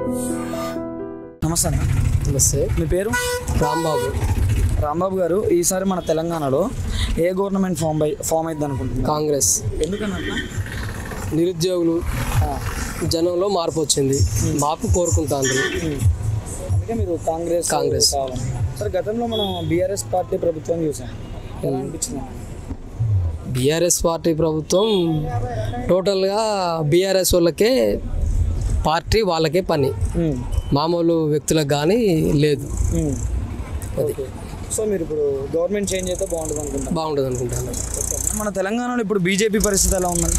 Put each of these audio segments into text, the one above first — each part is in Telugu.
నమస్తే అన్న నమస్తే మీ పేరు రాంబాబు రాంబాబు గారు ఈసారి మన తెలంగాణలో ఏ గవర్నమెంట్ ఫామ్ బై ఫామ్ అయింది అనుకుంటున్నారు కాంగ్రెస్ ఎందుకన్నా నిరుద్యోగులు జనంలో మార్పు వచ్చింది మార్పు కోరుకుంటాండ్రు అందుకే మీరు కాంగ్రెస్ కాంగ్రెస్. కావాలని సరే గతంలో మనం బీఆర్ఎస్ పార్టీ ప్రభుత్వం చూసాం ఎలా అనిపించింది బీఆర్ఎస్ పార్టీ ప్రభుత్వం టోటల్గా బీఆర్ఎస్ వాళ్ళకే పార్టీ వాళ్ళకే పని మామూలు వ్యక్తులకు కానీ లేదు ఓకే సో మీరు ఇప్పుడు గవర్నమెంట్ చేంజ్ అయితే బాగుంటుంది అనుకుంటాం బాగుంటుంది అనుకుంటాను మన తెలంగాణలో ఇప్పుడు బీజేపీ పరిస్థితి ఎలా ఉందండి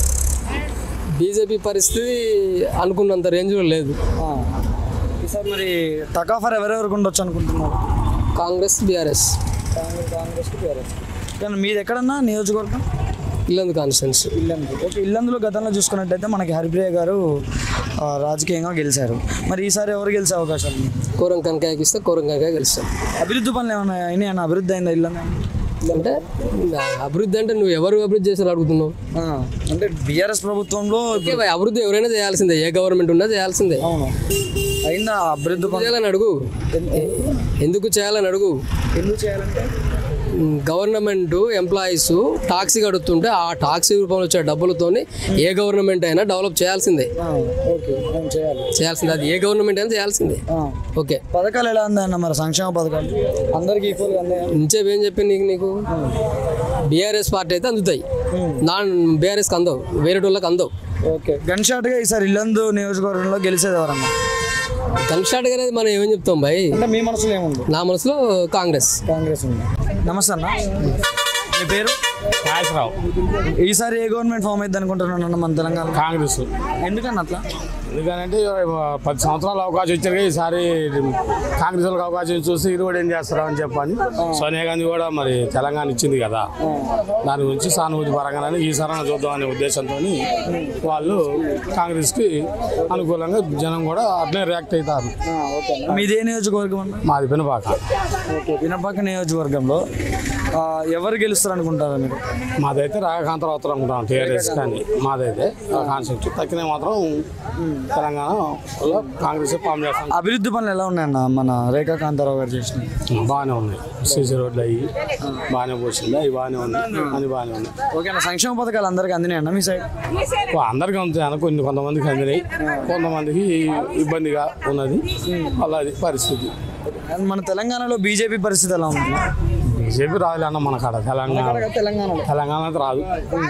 బీజేపీ పరిస్థితి అనుకున్నంత రేంజ్లో లేదు ఆ. ఈసారి మరి టకాఫర్ ఎవరెవరికి ఉండొచ్చు అనుకుంటున్నారు కాంగ్రెస్ బీఆర్ఎస్ కాంగ్రెస్ కాంగ్రెస్ బీఆర్ఎస్ కానీ మీది ఎక్కడన్నా నియోజకవర్గం ఇల్లందు కాన్స్టెన్స్ ఇల్లందు ఓకే ఇల్లందులో గతంలో చూసుకున్నట్టయితే మనకి హరిప్రియ గారు ఆ, రాజకీయంగా గెలిచారు మరి ఈసారి ఎవరు గెలిచే అవకాశాలు ఉన్నాయి? కోరం కనకాయకి ఇస్తే కోరం కనకాయ గెలుస్తాం అభివృద్ధి పనులు ఏమైనా అయినాయన్న అభివృద్ధి అయిందా ఇల్లందు అంటే అభివృద్ధి అంటే నువ్వు ఎవరు అభివృద్ధి చేశారు అడుగుతున్నావు ఆ, అంటే బీఆర్ఎస్ ప్రభుత్వంలో ఓకే భయ్, అభివృద్ధి ఎవరైనా చేయాల్సిందే ఏ గవర్నమెంట్ ఉన్నా చేయాల్సిందే అవును అయిందా అభివృద్ధి పనులు చేయాలని అడుగు ఎందుకు చేయాలని అడుగు ఎందుకు చేయాలంటే గవర్నమెంట్ ఎంప్లాయీస్ టాక్సీ కడుతుంటే ఆ టాక్సీ రూపంలో వచ్చే డబ్బులతోని ఏ గవర్నమెంట్ అయినా డెవలప్ చేయాల్సిందే ఆ, ఓకే మేము చేయాలి చేయాల్సిందే అది ఏ గవర్నమెంట్ అయినా చేయాల్సిందే ఆ. ఓకే పథకాలు ఎలా ఉందన్న మరి సంక్షేమ పథకాలు అందరికి ఈక్వల్గా అందాయా ఇంచేపేం చెప్పి నీకు నీకు బీఆర్ఎస్ పార్టీ అయితే అందుతాయి నాన్ బీఆర్ఎస్కి అందవు వేరే వాళ్ళకి అందవు ఓకే గన్ షాట్గా ఈసారి ఇల్లందు నియోజకవర్గంలో గెలిచేది ఎవరన్నా గన్ షాట్ అనేది మనం ఏమని చెప్తాం భయ్ అంటే మీ మనసులో ఏముంది నా మనసులో కాంగ్రెస్ కాంగ్రెస్ ఉంది నమస్తే అన్న మీ పేరు నాగేశ్వరరావు ఈసారి ఏ గవర్నమెంట్ ఫామ్ అయింది అనుకుంటున్నాను అన్న మన తెలంగాణ కాంగ్రెస్ ఎందుకన్నా అట్లా ఎందుకంటే పది సంవత్సరాలు అవకాశం ఇచ్చారు కదా, ఈసారి కాంగ్రెస్ వాళ్ళకి అవకాశం చూసి ఇది కూడా ఏం చేస్తారా అని చెప్పని సోనియా గాంధీ కూడా మరి తెలంగాణ ఇచ్చింది కదా దాని గురించి సానుభూతి పరంగానే ఈసారి చూద్దాం అనే ఉద్దేశంతో వాళ్ళు కాంగ్రెస్కి అనుకూలంగా జనం కూడా అట్లే రియాక్ట్ అవుతారు ఓకే మీది ఏ నియోజకవర్గం అన్న మాది పినపాక ఓకే వినపాక నియోజకవర్గంలో ఆ, ఎవరు గెలుస్తారు అనుకుంటారా మీరు మాదైతే రాగకాంతరావు అవుతారు అనుకుంటాం టీఆర్ఎస్ కానీ మాదైతే ఆ కాన్సెప్ట్ తక్కిన మాత్రం తెలంగాణలో కాంగ్రెస్ ఫామ్ చేస్తాం అభివృద్ధి పనులు ఎలా ఉన్నాయన్న మన రేఖా కాంతారావు గారు చేసిన బాగానే ఉన్నాయి సీసీ రోడ్లు అయ్యి బాగానే పోసింది అవి బాగానే ఉన్నాయి అని బాగానే ఉన్నాయి ఓకే అన్న సంక్షేమ పథకాలు అందరికీ అందినాయన్న మీ సైడ్ ఓ, అందరికీ ఉంది అన్న కొన్ని కొంతమందికి అందినాయి కొంతమందికి ఇబ్బందిగా ఉన్నది అలాది పరిస్థితి అండ్ మన తెలంగాణలో బీజేపీ పరిస్థితి ఎలా ఉంది బీజేపీ రాదులే అన్న మన కాడ తెలంగాణ తెలంగాణలో తెలంగాణ అయితే రాదు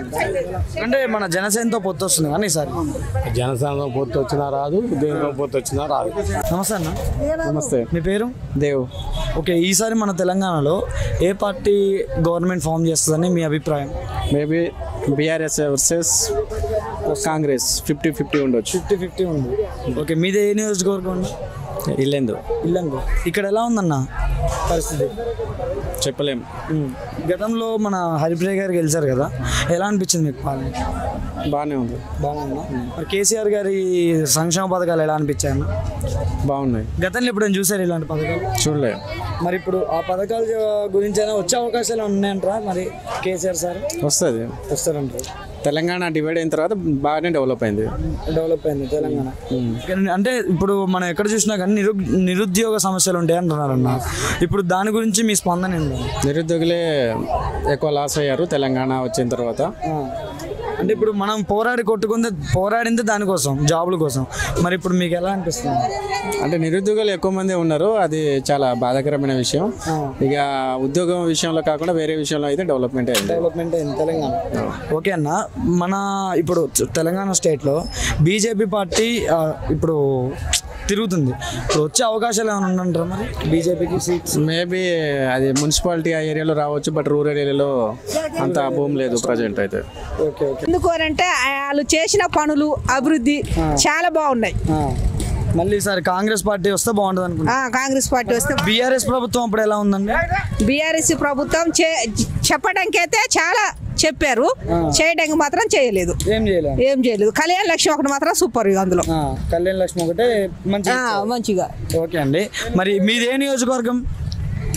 అంటే మన జనసేనతో పొత్తు వస్తుంది కానీ ఈసారి జనసేన పొత్తు వచ్చినా రాదు దేనితో పొత్తు వచ్చినా రాదు నమస్తే అన్న నమస్తే మీ పేరు దేవ్ ఓకే ఈసారి మన తెలంగాణలో ఏ పార్టీ గవర్నమెంట్ ఫామ్ చేస్తుందని మీ అభిప్రాయం maybe BRS versus Congress fifty fifty ఉండొచ్చు ఫిఫ్టీ ఫిఫ్టీ ఉంది ఓకే మీది ఏ నియోజకవర్గం అండి ఇల్లేందు ఇల్లంగు ఇక్కడ ఎలా ఉందన్న పరిస్థితి చెప్పలేం ఉమ్. గతంలో మన హరిప్రియ గారు గెలిచారు కదా ఎలా అనిపించింది మీకు పాలన బాగానే ఉంది బాగుందా మరి కేసీఆర్ గారి సంక్షేమ పథకాలు ఎలా అనిపించాయన్న బాగున్నాయి గతంలో ఎప్పుడైనా చూసారు ఇలాంటి పథకాలు చూడలే మరి ఇప్పుడు ఆ పథకాల గురించి అయినా వచ్చే అవకాశాలు ఉన్నాయంటారా మరి కేసీఆర్ సార్ వస్తుంది వస్తారంటారు తెలంగాణ డివైడ్ అయిన తర్వాత బాగానే డెవలప్ అయింది డెవలప్ అయింది తెలంగాణ కానీ అంటే ఇప్పుడు మనం ఎక్కడ చూసినా కానీ నిరు నిరుద్యోగ సమస్యలు ఉంటాయి అంటున్నారన్న ఇప్పుడు దాని గురించి మీ స్పందన ఏంటి నిరుద్యోగులే ఎక్కువ లాస్ అయ్యారు తెలంగాణ వచ్చిన తర్వాత ఆ. అంటే ఇప్పుడు మనం పోరాడి కొట్టుకుంది పోరాడింది దానికోసం జాబుల కోసం మరి ఇప్పుడు మీకు ఎలా అనిపిస్తుంది అంటే నిరుద్యోగులు ఎక్కువ మంది ఉన్నారు అది చాలా బాధాకరమైన విషయం ఇక ఉద్యోగం విషయంలో కాకుండా వేరే విషయంలో అయితే డెవలప్మెంట్ అయింది డెవలప్మెంట్ అయింది తెలంగాణ ఓకే అన్న మన ఇప్పుడు తెలంగాణ స్టేట్లో బీజేపీ పార్టీ ఆ, ఇప్పుడు తిరుగుతుంది ఇప్పుడు వచ్చే అవకాశాలు ఏమైనా ఉందంటారా మరి బీజేపీకి సీట్స్ మేబీ అది మున్సిపాలిటీ ఆ ఏరియాలో రావచ్చు బట్ రూరల్ ఏరియాలో అంత భూమి లేదు ప్రజెంట్ అయితే ఓకే ఓకే ఎందుకు అంటే వాళ్ళు చేసిన పనులు అభివృద్ధి చాలా బాగున్నాయి ఆ. మళ్ళీ ఈసారి కాంగ్రెస్ పార్టీ వస్తే బాగుంటుంది అనుకుంటా ఆ, కాంగ్రెస్ పార్టీ వస్తే బీఆర్ఎస్ ప్రభుత్వం అప్పుడు ఎలా ఉందండి బీఆర్ఎస్ ప్రభుత్వం చే చెప్పడానికి అయితే చాలా చెప్పారు చేయడానికి మాత్రం చేయలేదు ఏం చేయలేదు ఏం చేయలేదు కళ్యాణ లక్ష్మి ఒకటి మాత్రం సూపర్ ఇక అందులో ఆ, కళ్యాణ లక్ష్మి ఒకటే మంచి ఆ, మంచిగా ఓకే అండి మరి మీది ఏ నియోజకవర్గం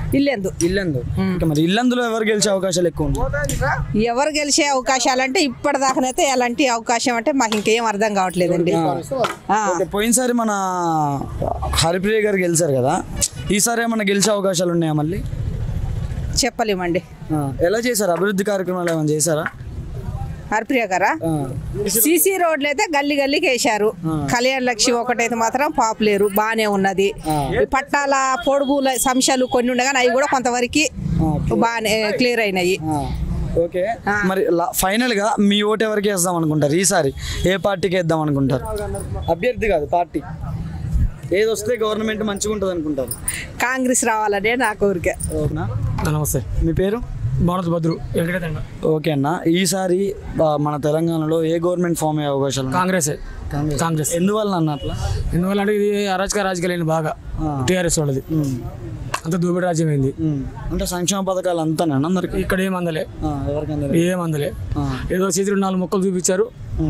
ఇల్లేందు ఇల్లందు ఓకే మరి ఇల్లందులో ఎవరు గెలిచే అవకాశాలు ఎక్కువ ఉన్నాయి ఎవరు గెలిచే అవకాశాలంటే ఇప్పటిదాకానైతే ఎలాంటి అవకాశం అంటే మాకు ఇంకేం అర్థం కావట్లేదండి ఆ. ఓకే, పోయినసారి మన హరిప్రియ గారు గెలిచారు కదా ఈసారి ఏమన్నా గెలిచే అవకాశాలు ఉన్నాయా మళ్ళీ చెప్పలేమండి ఆ, ఎలా చేశారు అభివృద్ధి కార్యక్రమాలు ఏమైనా చేశారా హరిప్రియ గారా ఆ, సీసీ రోడ్లు అయితే గల్లీ గల్లీకి వేశారు కళ్యాణ లక్ష్మి ఒకటైతే మాత్రం పాపులేరు బాగానే ఉన్నది ఈ పట్టాల పొడుగుల సంశయాలు కొన్ని ఉండగానే అవి కూడా కొంతవరకు బాగానే క్లియర్ అయినాయి ఆ, ఓకే మరి లా- ఫైనల్ గా మీ ఓటు ఎవరికి వేద్దాం అనుకుంటారు ఈసారి ఏ పార్టీకి వేద్దాం అనుకుంటారు అభ్యర్థి కాదు పార్టీ ఏది వస్తే గవర్నమెంట్ మంచిగా ఉంటుంది అనుకుంటారు కాంగ్రెస్ రావాలనే నా కోరిక ఓకేనా నమస్తే మీ పేరు భారత్ భద్రు వెంకటేతండ ఓకే అన్న ఈసారి ఆ, మన తెలంగాణలో ఏ గవర్నమెంట్ ఫామ్ అయ్యే అవకాశాలు ఉన్నాయి? కాంగ్రెస్ కాంగ్రెస్ ఎందువల్ల అన్న అట్లా ఎందువల్ల అంటే ఇది అరాచక రాజకీయాలు బాగా టీఆర్ఎస్ వాళ్ళది ఉమ్, అంత దూబిడి రాజ్యం అయింది ఉమ్. అంటే సంక్షేమ పథకాలు అంతానే అందరికి ఇక్కడ ఏం అందలే ఎవరికి అందరు ఏం అందలే ఏదో చేతులు నాలుగు మొక్కలు చూపించారు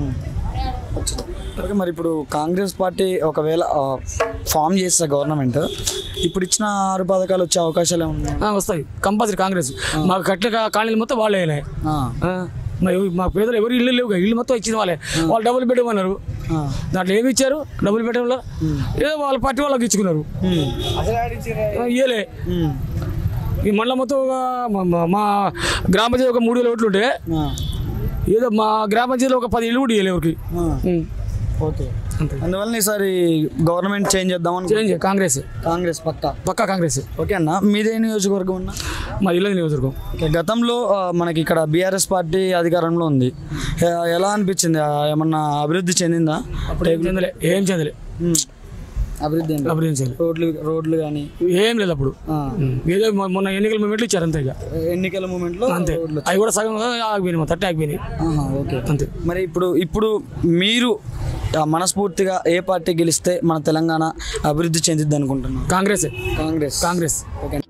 ఓకే మరి ఇప్పుడు కాంగ్రెస్ పార్టీ ఒకవేళ ఆ, ఫామ్ చేస్తే గవర్నమెంట్ ఇప్పుడు ఇచ్చిన ఆరు పథకాలు వచ్చే అవకాశాలు ఏమన్నా ఆ, వస్తాయి కంపల్సరీ కాంగ్రెస్ మాకు కట్టిన కా- కాలనీలు మొత్తం వాళ్ళే అయినాయి. ఆ, మరి ఎవ- మా పేదలు ఎవరు ఇల్లు లేవు ఇల్లు మొత్తం ఇచ్చింది వాళ్ళే వాళ్ళు డబుల్ బెడ్రూమ్ అన్నారు దాంట్లో ఏమి ఇచ్చారు డబుల్ బెడ్రూమ్లో ఏదో వాళ్ళ పార్టీ వాళ్ళకి ఇచ్చుకున్నారు ఆ, ఇయ్యలే ఈ మండలం మొత్తం ఒక మా- మా- మా గ్రామ పంచాయతీ ఒక మూడు వేల ఓట్లు ఉంటే ఏదో మా గ్రామ పంచాయతీలో ఒక పది ఇల్లు కూడా ఇవ్వలే ఎవరికి ఉం. ఓకే అందువల్ల ఈసారి గవర్నమెంట్ చేంజ్ చేద్దామని చేంజ్ కాంగ్రెస్ కాంగ్రెస్ పక్కా పక్కా కాంగ్రెస్ ఓకే అన్న మీదే నియోజకవర్గం ఉన్నా మా ఇల్లు నియోజకవర్గం ఓకే, గతంలో ఆ, మనకి ఇక్కడ బీఆర్ఎస్ పార్టీ అధికారంలో ఉంది ఏ- ఎలా అనిపించింది ఆ, ఏమన్నా అభివృద్ధి చెందిందా అప్పుడు ఏం చెందలే ఏం చెందలే ఉమ్. అభివృద్ధి ఏంటి? అప్పుడు ఏం చేయలేదు రోడ్లు రోడ్లు కానీ ఏం లేదు అప్పుడు ఉం. ఏదో మొ- మొన్న ఎన్నికల మూమెంట్లు ఇచ్చారు అంతే ఇక ఎన్నికల మూమెంట్లో అంతే రోడ్లు అవి కూడా సగం ఆగిపోయినాయి మా తట్టి ఆగిపోయినాయి ఆహా, ఓకే అంతే మరి ఇప్పుడు ఇప్పుడు మీరు ఆ, మనస్ఫూర్తిగా ఏ పార్టీ గెలిస్తే మన తెలంగాణ అభివృద్ధి చెందిద్ది అనుకుంటున్నాం కాంగ్రెస్ కాంగ్రెస్ కాంగ్రెస్ ఓకే